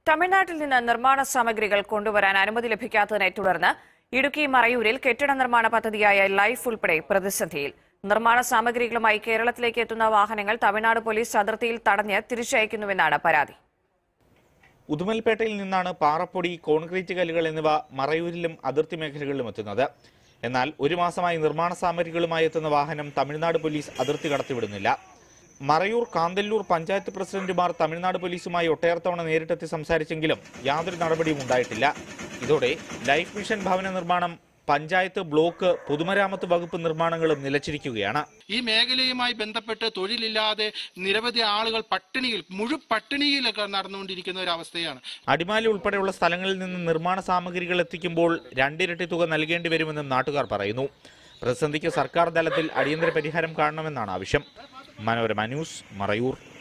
തമിഴ്നാട്ടിൽ നിന്ന് നിർമ്മാണ സാമഗ്രികൾ കൊണ്ടുവരാൻ അനുമതി ലഭിക്കാത്തതിനെ തുടർന്ന് ഇടുക്കി മറയൂരിൽ കെട്ടിട നിർമ്മാണ പദ്ധതിയായ ലൈഫ് ഉൾപ്പെടെ പ്രതിസന്ധിയിൽ നിർമ്മാണ സാമഗ്രികളുമായി കേരളത്തിലേക്ക് എത്തുന്ന വാഹനങ്ങൾ തമിഴ്നാട് പോലീസ് അതിർത്തിയിൽ തടഞ്ഞ് തിരിച്ചയക്കുന്നുവെന്നാണ് പരാതി ഉദുമൽപേട്ടയിൽ നിന്നാണ് പാറപ്പൊടി കോൺക്രീറ്റ് കല്ലുകൾ എന്നിവ മറയൂരിലും അതിർത്തി മേഖലകളിലും എത്തുന്നത് എന്നാൽ ഒരു മാസമായി നിർമ്മാണ സാമഗ്രികളുമായി എത്തുന്ന വാഹനം തമിഴ്നാട് പോലീസ് അതിർത്തി കടത്തിവിടുന്നില്ല മറയൂർ കാന്തല്ലൂർ പഞ്ചായത്ത് പ്രസിഡന്റുമാർ തമിഴ്നാട് പോലീസുമായി ഒട്ടേറെ തവണ നേരിട്ടെത്തി സംസാരിച്ചെങ്കിലും യാതൊരു നടപടിയും ഉണ്ടായിട്ടില്ല ഇതോടെ ലൈഫ് മിഷൻ ഭവന നിർമ്മാണം പഞ്ചായത്ത് ബ്ലോക്ക് പൊതുമരാമത്ത് വകുപ്പ് നിർമ്മാണങ്ങളും നിലച്ചിരിക്കുകയാണ് ഈ മേഖലയുമായി ബന്ധപ്പെട്ട് തൊഴിലില്ലാതെ നിരവധി ആളുകൾ പട്ടിണിയിൽ മുഴു പട്ടിണിയിലൊക്കെ നടന്നുകൊണ്ടിരിക്കുന്ന ഒരു അവസ്ഥയാണ് അടിമാലി ഉൾപ്പെടെയുള്ള സ്ഥലങ്ങളിൽ നിന്ന് നിർമ്മാണ സാമഗ്രികൾ എത്തിക്കുമ്പോൾ രണ്ടിരട്ടി തുക നൽകേണ്ടി വരുമെന്നും നാട്ടുകാർ പറയുന്നു പ്രതിസന്ധിക്ക് സർക്കാർ തലത്തിൽ അടിയന്തര പരിഹാരം കാണണമെന്നാണ് ആവശ്യം മനോരമ ന്യൂസ് മറയൂർ